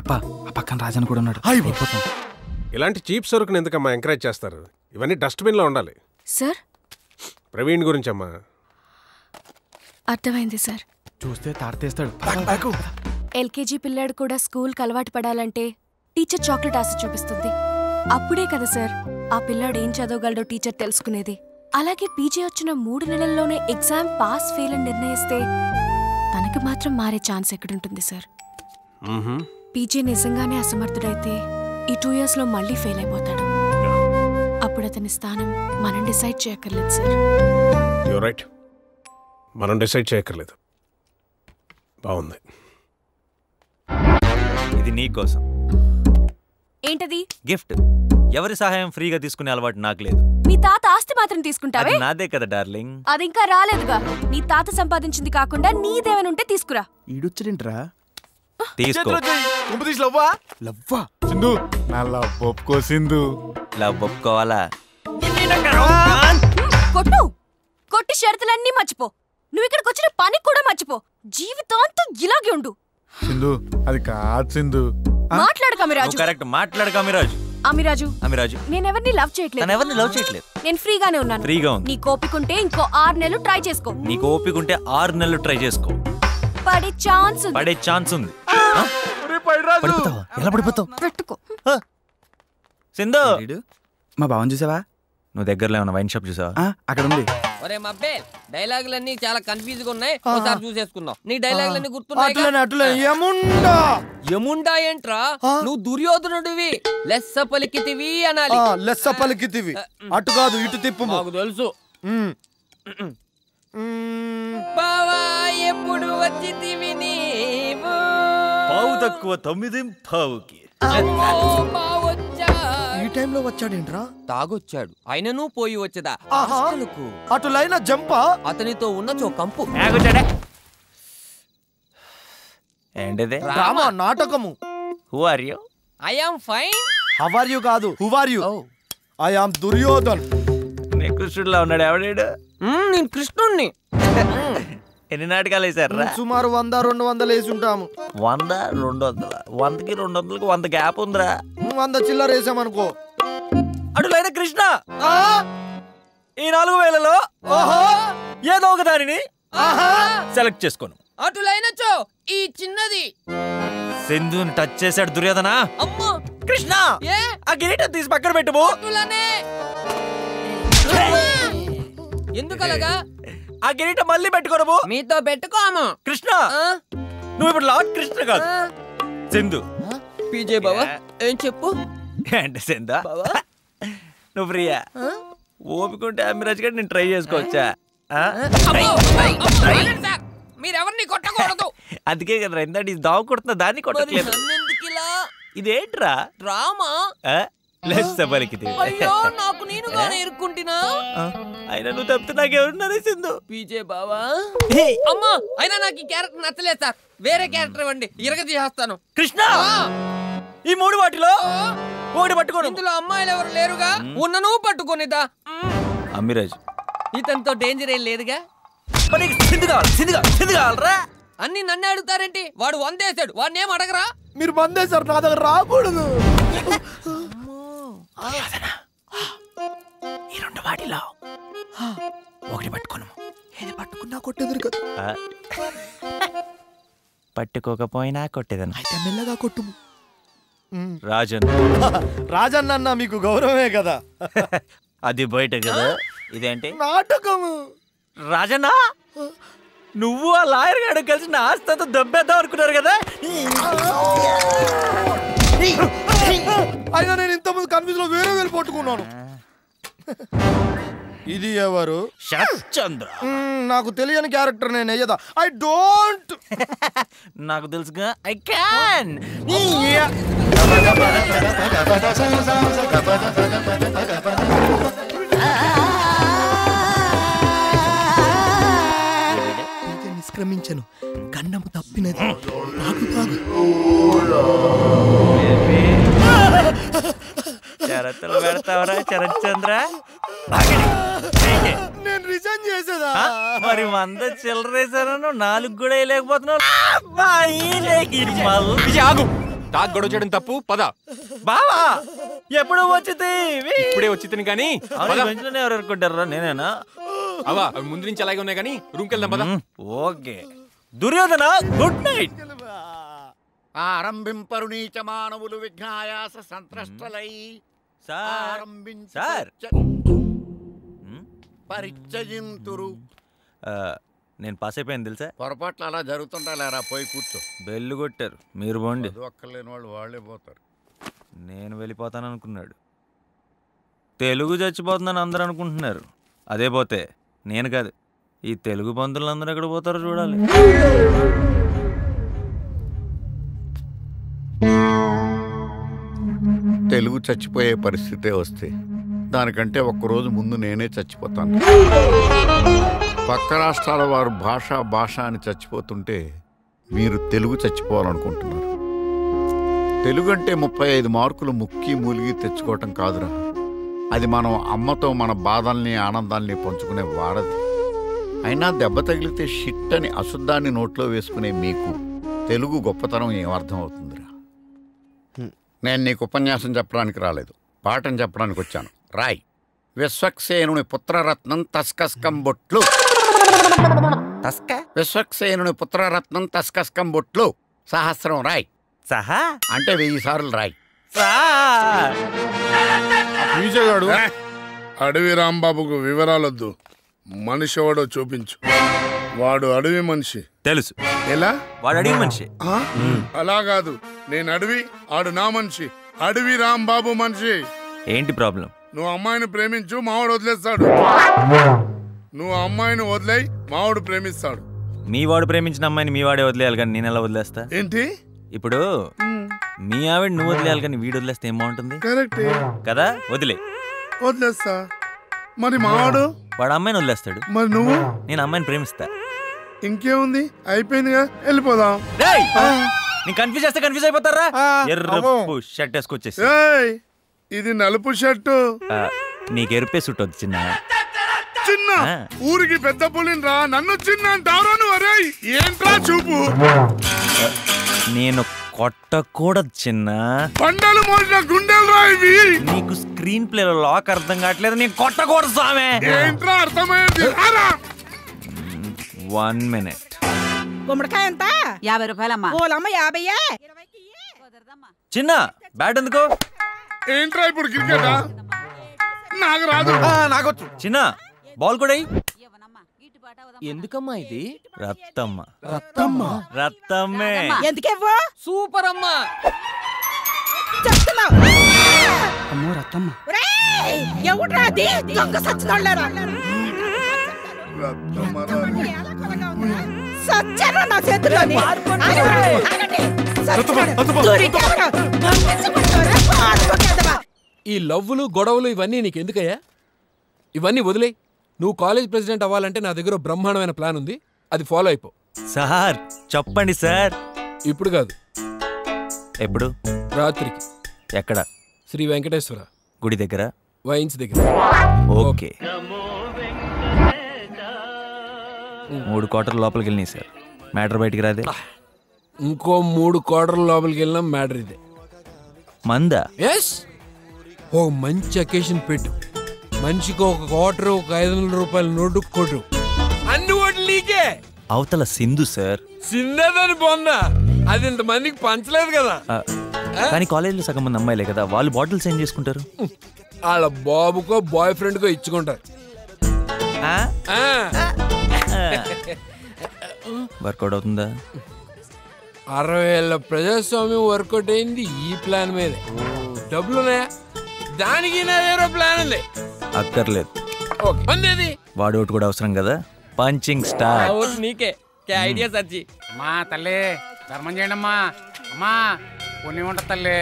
అబ్బా ఆ పక్కన రాజన్ కూడా ఉన్నాడు అయిపో. అయిపోతాం ఇలాంటి చీప్ సరుకుని ఎందుకమ్మా ఎంకరేజ్ చేస్తారు ఇవన్నీ డస్ట్బిన్లో ఉండాలి సార్ ప్రవీణ్ గురించి అమ్మా అర్థమైంది సార్ చూస్తే తాడతేస్తాడు ఎల్కేజీ పిల్లాడు కూడా స్కూల్కి అలవాటు పడాలంటే టీచర్ చాక్లెట్ ఆశ చూపిస్తుంది అప్పుడే కదా సార్ ఆ పిల్లాడు ఏం చదవగలడో టీచర్ తెలుసుకునేది అలాగే పీజీ వచ్చిన మూడు నెలల్లోనే ఎగ్జామ్ పాస్ ఫెయిల్ అని నిర్ణయిస్తే తనకి మాత్రం మారే ఛాన్స్ ఎక్కడుంటుంది సార్ పీజీ నిజంగానే అసమర్థుడైతే ఈ టూ ఇయర్స్ లో మళ్ళీ ఫెయిల్ అయిపోతాడు అప్పుడు అతని స్థానం మనం డిసైడ్ చేయక్కర్లేదు సార్ యూ రైట్ మనం డిసైడ్ చేయక్కర్లేదు బాగుంది ఇది నీకోసం ఏంటది గిఫ్ట్ ఎవరి సహాయం ఫ్రీగా తీసుకునే అలవాటు నాకు లేదు మీ తాత ఆస్తి మాత్రం తీసుకుంటావే అది నాదే కదా డార్లింగ్ అది ఇంకా రాలేదుగా నీ తాత సంపాదించింది కాకుండా నీదేమైనా ఉంటే తీసుకురా ఈడొచ్చడేంట్రా తీసుకో కుంపతీసి లవ్వా లవ్వా సింధు నా లవ్ ఒప్పుకో సింధు లవ్ ఒప్పుకోవాలా కొట్టు కొట్టి షరతులన్నీ మర్చిపో నువ్వు ఇక్కడికి వచ్చిన పని కూడా మర్చిపో జీవితాంతం ఇలాగే ఉండు సింధు అది కాదు సింధు మాట్లాడక అమిరాజు నువ్వు కరెక్ట్ మాట్లాడక అమిరాజు అమిరాజు అమిరాజు నేనెవరిని లవ్ చేయట్లేదు తను ఎవరిని లవ్ చేయట్లేదు నేను ఫ్రీగానే ఉన్నాను ఫ్రీగా ఉంది నీ కోపికుంటే ఇంకో ఆరు నెలలు ట్రై చేసుకో నీకు ఓపిక ఉంటే ఆరు నెలలు ట్రై చేసుకో పడే ఛాన్స్ ఉంది పడే ఛాన్స్ ఉంది పడిపోతావా ఎలా పడిపోతావు పెట్టుకో సింధు మా బావని చూసావా నువ్వు దగ్గరలో ఏమన్నా వైన్ షాప్ చూసావా ఆ, అక్కడ ఉంది ఒరే మబ్బే డైలాగులన్నీ చాలా కన్ఫ్యూజ్ గా ఉన్నాయి ఒకసారి చూసేసుకుందాం నీ డైలాగులన్నీ గుర్తున్నాయి అట్లనే అట్లనే ఏముండా ఎముండా ఏంట్రా నువ్వు దుర్యోధనుడివి లెస్స పలికితివి అనాలి ఆ, లెస్స పలికితివి అటు కాదు ఇటు తిప్పు మాకు తెలుసు బావా ఎప్పుడు వచ్చితివి నీవు పావు తక్కువ తొమ్మిది పావుకి అమ్మో, బావొచ్చా. ఈ టైంలో వచ్చాడేంట్రా తాగొచ్చాడు అయినను పోయి వచ్చదా ఆహా. అసలుకు అటు లైన్ జంపా అతనితో ఉన్న చో కంపు ఆగుతాడే ఏంటిది డ్రామా నాటకము who are you I am fine how are you కాదు who are you I am Duryodhan నీ కృష్ణుడిలో ఉన్నాడు ఎవడాడు నేను కృష్ణుణ్ణి ఎన్ని నాటకాలు వేసారా సుమారు వంద రెండు వందలు వేసి ఉంటాము వంద రెండు వందల వందకి రెండు వందలకి వంద గ్యాప్ ఉందిరా వంద చిల్లర వేసామనుకో అటులైన కృష్ణ ఈ నాలుగు వేలలో ఏదో ఒక దానిని సెలెక్ట్ చేసుకోను అటులైనచో ఈ చిన్నది సింధుని టచ్ చేశాడు దుర్యోధన అమ్మో కృష్ణ ఏ ఆ కిరీటం తీసి పక్కన పెట్టుము అటులనే ఎందుకలగా ఆ కిరీటం మళ్ళీ పెట్టుకోనము మీతో పెట్టుకోము కృష్ణ నువ్వు ఇప్పుడు లార్డ్ కృష్ణ కాదు సింధు పీజే బావా ఏం చెప్పు అంటే సింధు నువ్వు ప్రియా ఓపికంటే అమ్మిరాజ్ గారు నేను ట్రై చేసుకోవచ్చా ఆ? అమ్మో, ఆగండి సార్. మీరెవరిని కొట్టకూడదు అందుకే కదా ఇందాక ఇది దావ కొడుతున్నా దాన్ని మరి కొట్టట్లేదు నన్నెందుకిలా ఇదేంట్రా డ్రామా ఆ? లెస్స పలికితే అయ్యో నాకు నేనుగానే ఇరుక్కుంటున్నా అయినా నువ్వు తప్పితే నాకెవరున్నారే సింధు పీజే బావా అమ్మా అయినా నాకు ఈ క్యారెక్టర్ నచ్చలేదు సార్ వేరే క్యారెక్టర్ ఇవ్వండి ఇరగ తీసేస్తాను కృష్ణ ఈ మూడు వాటిలో ఒకటి పట్టుకోను ఇందులో అమ్మాయిలు ఎవరు లేరుగా ఉన్నను పట్టుకొనిదా అమ్మిరాజ్ ఇతనితో డేంజర్ ఏం లేదుగా మరి నీకు సింధు కావాలి సింధు కావాలి సింధు కావాలరా అన్ని నన్నే అడుగుతారేంటి వాడు వందేశాడు వాడిని ఏం అడగరా మీరు బందేశారు నా దగ్గర రాకూడదు ఈ రెండు వాటిలో ఒకటి పట్టుకోను ఏది పట్టుకున్నా కొట్టేదురు కదా ఆ. పట్టుకోకపోయినా కొట్టేదను అయితే మెల్లగా కొట్టుము రాజన్ రాజన్న మీకు గౌరవమే కదా అది బయట కదా ఇదేంటి నాటకము రాజన్న నువ్వు ఆ లాయర్ గారు కలిసి నా ఆస్తి అంతా దెబ్బేద్దాం అనుకున్నారు కదా అయినా నేను ఇంతకుముందు కన్ఫ్యూజ్ లో వేరే వేలు పట్టుకున్నాను ఇది ఎవరు చంద్ర మ్మ్, నాకు తెలియని క్యారెక్టర్ నేను అయ్యదా ఐ డోంట్ నాకు తెలుసుగా ఐ క్యాన్ నిష్క్రమించను గండము తప్పినది బాగు బాగు షరతులు పెడతావరా శరత్ చంద్ర నేను రిజైన్ చేసేదా మరి వంద చిల్లరేసాను నాలుగు కూడా వేయలేకపోతున్నావు అబ్బా, ఈ లేకి ఇది మళ్ళీ- ఆగు తాగ్ గొడవ చేయడం తప్పు పద బావా ఎప్పుడు వచ్చింది ఇప్పుడే వచ్చి తిని కానీ పద ఎవరు అనుకుంటారా నేనేనా అవా అవి ముందు నుంచి అలాగే ఉన్నాయి కానీ రూమ్కి వెళ్దాం పద hmm, okay Duryodhana good night ఆరంభింపరు నీచ మానవులు విఘ్నాయాస సంత్రష్టలై సార్ ఆరంభించి సార్. పరిచ- మ్, పరిచయింతురు ఆ, నేను పాస్ అయిపోయాను తెలుసా పొరపాట్లు అలా జరుగుతుంటా లేరా పోయి కూర్చో బెల్లు కొట్టారు మీరు పోండి చదువు అక్కర్లేని వాళ్ళు వాళ్ళే పోతారు నేను వెళ్ళిపోతాను అనుకున్నాడు తెలుగు చచ్చిపోతుందని అందరూ అనుకుంటున్నారు అదే పోతే నేను కాదు ఈ తెలుగు పంతులు అందరూ ఎక్కడ పోతారో చూడాలి తెలుగు చచ్చిపోయే పరిస్థితే వస్తే దానికంటే ఒక్కరోజు ముందు నేనే చచ్చిపోతాను పక్క రాష్ట్రాల వారు భాష భాష అని చచ్చిపోతుంటే మీరు తెలుగు చచ్చిపోవాలనుకుంటున్నారు తెలుగు అంటే ముప్పై ఐదు మార్కులు ముక్కి మూలిగి తెచ్చుకోవటం కాదురా అది మనం అమ్మతో మన బాధల్ని ఆనందాల్ని పంచుకునే వారది అయినా దెబ్బ తగిలితే షిట్ అని అశుద్ధాన్ని నోట్లో వేసుకునే మీకు తెలుగు గొప్పతనం ఏమర్థం అవుతుందిరా నేను నీకు ఉపన్యాసం చెప్పడానికి రాలేదు పాఠం చెప్పడానికి వచ్చాను రాయ్ విశ్వక్సేనుని పుత్రరత్నం తస్కస్కం బొట్లు తస్క విశ్వక్సేనుని పుత్రరత్నం తస్కస్కం బొట్లు సహస్రం రాయ్ సహా అంటే వెయ్యి సార్లు రాయ్ సార్ పీజగాడు అడవి రాంబాబుకు వివరాలొద్దు మనిషి ఎవడో చూపించు వాడు అడవి మనిషి తెలుసు ఎలా వాడు అడిగిన మనిషి ఆ? అలా కాదు నేను అడవి ఆడు నా మనిషి అడవి రాంబాబు మనిషి ఏంటి ప్రాబ్లం నువ్వు అమ్మాయిని ప్రేమించు మావాడు వదిలేస్తాడు నువ్వు అమ్మాయిని వదిలేయి మావాడు ప్రేమిస్తాడు మీ వాడు ప్రేమించిన అమ్మాయిని మీ వాడే వదిలేయాలి కానీ నేను ఎలా వదిలేస్తా ఏంటి ఇప్పుడు మీ ఆవిడ నువ్వు వదిలేయాలి కానీ వీడు వదిలేస్తే ఏం బాగుంటుంది కరెక్ట్ కదా వదిలే వదిలేస్తా మరి మావాడు వాడు అమ్మాయిని వదిలేస్తాడు మరి నువ్వు నేను అమ్మాయిని ప్రేమిస్తా ఇంకేముంది అయిపోయిందిగా వెళ్ళిపోదాం రేయ్! నేను కన్ఫ్యూజ్ చేస్తే కన్ఫ్యూజ్ అయిపోతారా ఆ, ఎర్రపు అమ్మో. షర్ట్ వేసుకొచ్చేసి ఏయ్ ఇది నలుపు షర్టు ఆ, నీకు ఎరుపే సుట్ వద్దు చిన్న చిన్న ఆ. ఊరికి పెద్ద పులిని రా నన్ను చిన్న అంటావురా నువ్వు అరే ఏంట్రా చూపు నేను కొట్టకూడదు చిన్న పండలు మోసిన గుండెలు రా ఇవి నీకు స్క్రీన్ ప్లేలో లాక్ అర్థం కావట్లేదు నేను కొట్టకూడదు సామె ఏంట్రా అర్థమైంది రారా. వన్ మినిట్ గుమ్మడికాయ ఎంత యాభై రూపాయలమ్మా ఓలమ్మ యాభయ్యా చిన్న బ్యాట్ ఎందుకు ఏంట్రా ఇప్పుడు క్రికెట్ నాకు రాదు నాకొచ్చు చిన్న బాల్ కూడా ఎయ్. ఎందుకమ్మా ఇది రత్తమ్మ రత్తమ్మ రత్తమ్మే ఎందుకెవ్వు సూపర్ అమ్మా చెప్తున్నావు అమ్మో రత్తమ్మ ఎవడ్రా అది దొంగ సచ్చినోళ్ళరా సచ్చారా నా చేతిలోని ఆగండి, ఆగండి. సచ్చినోడు. దొరికావురా. పంపించబడ్డావురా, పాడుకోకేదవా. ఈ లవ్వులు గొడవలు ఇవన్నీ నీకు ఎందుకయ్యా ఇవన్నీ వదిలేయ్ నువ్వు కాలేజ్ ప్రెసిడెంట్ అవ్వాలంటే నా దగ్గర ఓ బ్రహ్మాండమైన ప్లాన్ ఉంది అది ఫాలో అయిపో సార్ చెప్పండి సార్ ఇప్పుడు కాదు ఎప్పుడు రాత్రికి ఎక్కడ శ్రీ వెంకటేశ్వర గుడి దగ్గర వైన్స్ దగ్గర ఓకే మూడు క్వార్టర్ లోపలికి వెళ్ళినాయి సార్ మ్యాటర్ బయటికి రాదే ఇంకో మూడు క్వార్టర్ల లోపలికి వెళ్ళినా మ్యాటర్ ఇదే మందా ఎస్ ఓ మంచి అకేషన్ పెట్టు మనిషికి ఒక క్వార్టర్ ఒక ఐదు వందల రూపాయల నోటు కొట్టు అన్ని ఓట్లు నీకే అవతల సింధు సార్ చిన్నదని పొందా అది ఇంతమందికి పంచలేదు కదా ఆ, కానీ కాలేజీలో సగం మంది అమ్మాయిలే కదా వాళ్ళు బాటిల్స్ ఏం చేసుకుంటారు వాళ్ళ బాబుకో బాయ్ ఫ్రెండ్కో ఇచ్చుకుంటారు ఆ? ఆ, వర్కౌట్ అవుతుందా అరవై ఏళ్ళ ప్రజాస్వామ్యం వర్కౌట్ అయింది ఈ ప్లాన్ మీద డబ్బులున్నాయా దానికి నా దగ్గర ప్లాన్ ఉంది అక్కర్లేదు ఓకే ఉంది వాడు ఒకటి కూడా అవసరం కదా పంచింగ్ స్టార్ ఓట్ నీకే కే ఐడియా సచ్చి అమ్మా తల్లి ధర్మం చేయండి అమ్మా అమ్మా పుణ్యం ఉంటుంది తల్లి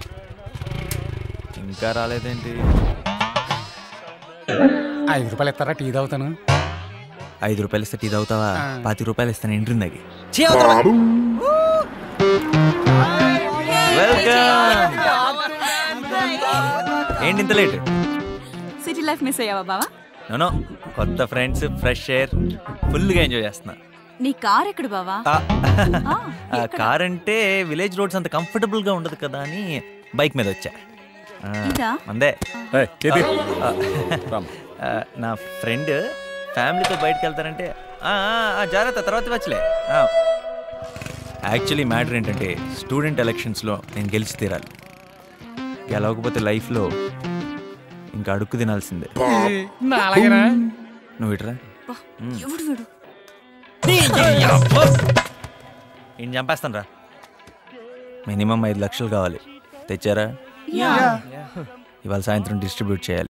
ఇంకా రాలేదేంటి ఐదు రూపాయలు ఇస్తారా టీ తాగుతాను ఐదు రూపాయలు ఇస్తే టీ తాగుతావా పాతి రూపాయలు ఇస్తాను ఇంటిందాకి వెల్కమ్ ఏంటి ఇంత లేట్ సిటీ లైఫ్ మిస్ అయ్యావా బావా నో కొత్త ఫ్రెండ్స్ ఫ్రెష్ ఎయిర్ ఫుల్గా ఎంజాయ్ చేస్తున్నా నీ కార్ ఎక్కడ బావా ఆ, ఆ, ఆ, కార్ అంటే విలేజ్ రోడ్స్ అంత కంఫర్టబుల్ గా ఉండదు కదా అని బైక్ మీద వచ్చా ఆ, ఇదా? అందే ఏయ్, చేతి. ఆ, ఆ, నా ఫ్రెండ్ ఫ్యామిలీతో బయటకు వెళ్తారంటే ఆ, ఆ, ఆ, జాగ్రత్త తర్వాత వచ్చలే యాక్చువల్లీ మ్యాటర్ ఏంటంటే స్టూడెంట్ ఎలక్షన్స్లో నేను గెలిచి తీరాలి గెలవకపోతే లైఫ్లో ఇంకా అడుక్కు తినాల్సిందే నా అలాగేనా నువ్వు ఇట్రా ఎవడు వీడు ఏం చంపేస్తాను రా మినిమం ఐదు లక్షలు కావాలి తెచ్చారా యా. ఇవాళ సాయంత్రం డిస్ట్రిబ్యూట్ చేయాలి